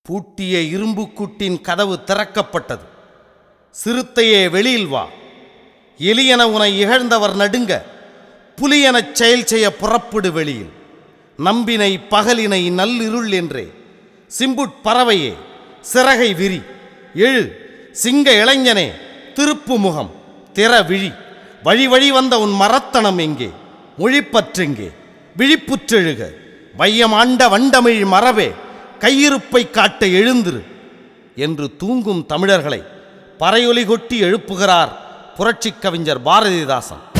பூட்டிய இரும்புக்கூட்டின் கதவு திறக்கப்பட்டது சிறுத்தையே வெளியில் வா எலியென உனை இகழ்ந்தவர் நடுங்க புலியெனச் செயல் செய்ய புறப்படு வெளியில் நம்பினை பகலினை நல்லிருள் என்றே சிம்புட் பறவையே சிறகை விரி எழு சிங்க இளைஞனே திருப்பு முகம் திற விழி வழி வழி வந்த உன் மரத்தனம் எங்கே மொழிப்பற்றெங்கே விழிப்புற்றெழுக வையம் ஆண்ட வண்டமிழ் மரபே கையிருப்பை காட்ட எழுந்திரு என்று தூங்கும் தமிழர்களை பறையொலி கொட்டி எழுப்புகிறார் புரட்சிக் கவிஞர் பாரதிதாசன்